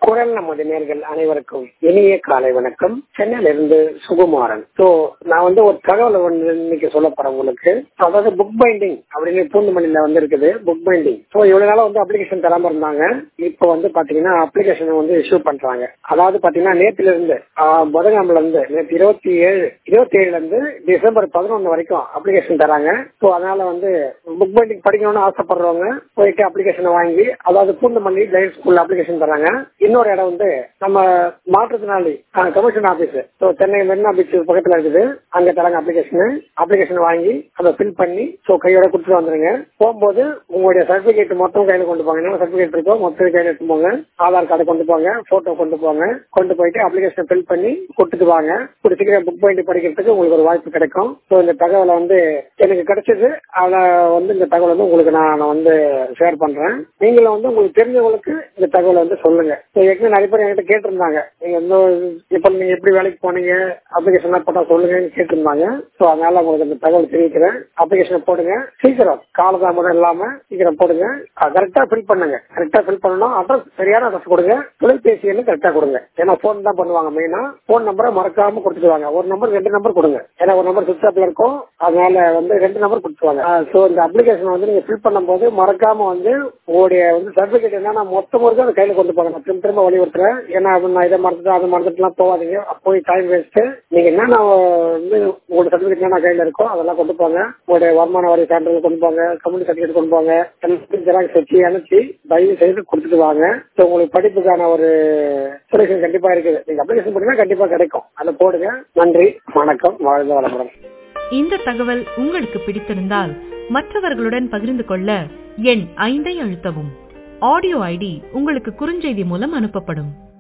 குரல் நமது நேர்கள் அனைவருக்கும் இனிய காலை வணக்கம் சென்னையில இருந்து சுகுமாரன் சோ நான் வந்து ஒரு தகவலை ஒன்று இன்னைக்கு சொல்ல போறேன் உங்களுக்கு அதாவது புக் பைண்டிங் அப்படின்னு பூந்தமல்லியில வந்து இருக்குது புக் பைண்டிங் சோ இவ்வளவு நாளா வந்து அப்ளிகேஷன் தராம இருந்தாங்க இப்போ வந்து பாத்தீங்கன்னா அப்ளிகேஷன் வந்து இஷ்யூ பண்றாங்க அதாவது பாத்தீங்கன்னா நேத்துல இருந்து புதன்கிழமைல இருந்து நேற்று இருபத்தி ஏழு இருபத்தி ஏழுல இருந்து டிசம்பர் பதினொன்னு வரைக்கும் அப்ளிகேஷன் தராங்க சோ அதனால வந்து புக் பைண்டிங் படிக்கணும்னு ஆசைப்படுறவங்க போயிட்டு அப்ளிகேஷனை வாங்கி அதாவது பூந்தமல்லி லைஃப் ஸ்கூல்ல அப்ளிகேஷன் தராங்க இன்னொரு இடம் வந்து நம்ம மாற்றுத்திறனாளி commission office so Chennai Marina beach பக்கத்துல இருக்குது அங்க தராங்க அப்ளிகேஷன் அப்ளிகேஷன் வாங்கி அதை ஃபில் பண்ணி ஸோ கையோட கொடுத்துட்டு வந்துருங்க போகும்போது உங்களுடைய சர்டிபிகேட் மொத்தம் கையில கொண்டு போங்க என்ன சர்டிபிகேட் இருக்கோ மொத்தம் கையில எடுத்து போங்க ஆதார் கார்டு கொண்டு போங்க போட்டோ கொண்டு போங்க கொண்டு போயிட்டு அப்ளிகேஷன் ஃபில் பண்ணி கொடுத்துட்டு வாங்க பிடிச்சிக்கிற புக் பாயிண்ட் படிக்கிறதுக்கு உங்களுக்கு ஒரு வாய்ப்பு கிடைக்கும் ஸோ இந்த தகவலை வந்து எனக்கு கிடைச்சது அதை வந்து இந்த தகவல் வந்து உங்களுக்கு நான் வந்து ஷேர் பண்றேன் நீங்களும் வந்து உங்களுக்கு தெரிஞ்சவங்களுக்கு இந்த தகவலை வந்து சொல்லுங்க ஏற்கனவே நிறைய பேர் என்கிட்ட கேட்டிருந்தாங்க நீங்க வந்து இப்ப நீங்க எப்படி வேலைக்கு போனீங்க அப்ளிகேஷன் போட்டா சொல்லுங்கன்னு கேட்டிருந்தாங்க சோ அதனால உங்களுக்கு இந்த தகவல் தெரிவிக்கிறேன் அப்ளிகேஷன் போடுங்க சீக்கிரம் காலதாமதம் இல்லாம சீக்கிரம் போடுங்க கரெக்டா ஃபில் பண்ணுங்க கரெக்டா ஃபில் பண்ணணும் அட்ரஸ் சரியான அட்ரஸ் கொடுங்க தொலைபேசி எண்ணு கரெக்டா கொடுங்க ஏன்னா போன் தான் பண்ணுவாங்க மெயினா போன் நம்பரை மறக்காம கொடுத்துருவாங்க ஒரு நம்பர் ரெண்டு நம்பர் கொடுங்க ஏன்னா ஒரு நம்பர் சுவிச் ஆப்ல இருக்கும் அதனால வந்து ரெண்டு நம்பர் கொடுத்துருவாங்க சோ இந்த அப்ளிகேஷன் வந்து நீங்க ஃபில் பண்ணும்போது மறக்காம வந்து உங்களுடைய வந்து சர்டிபிகேட் என்னன்னா மொத்தம் இருக்கு அந்த கையில கொண்டு போங்க திரும்ப திரும்ப வலியுறுத்துறேன் ஏன்னா நான் இதை மறந்துட்டு அதை மறந்துட்டுலாம் போகாதீங்க போய் டைம் வேஸ்ட் நீங்க என்னென்ன வந்து உங்களோட சர்டிபிகேட் என்ன கையில இருக்கோ அதெல்லாம் கொண்டு போங்க உங்களுடைய வருமான வரி சான்றிதழ் கொண்டு போங்க கம்யூனிட்டி சர்டிபிகேட் கொண்டு போங்க எல்லாத்தையும் ஜெராக்ஸ் வச்சு அனுப்பிச்சு தயவு செய்து கொடுத்துட்டு வாங்க ஸோ உங்களுக்கு படிப்புக்கான ஒரு சொல்யூஷன் கண்டிப்பா இருக்குது நீங்க அப்ளிகேஷன் பண்ணீங்கன்னா கண்டிப்பா கிடைக்கும் அதை போடுங்க நன்றி வணக்கம் வாழ்ந்த வளமுடன் இந்த தகவல் உங்களுக்கு பிடித்திருந்தால் மற்றவர்களுடன் பகிர்ந்து கொள்ள எண் ஐந்தை அழுத்தவும் ஆடியோ ஐடி உங்களுக்கு குறுஞ்செய்தி மூலம் அனுப்பப்படும்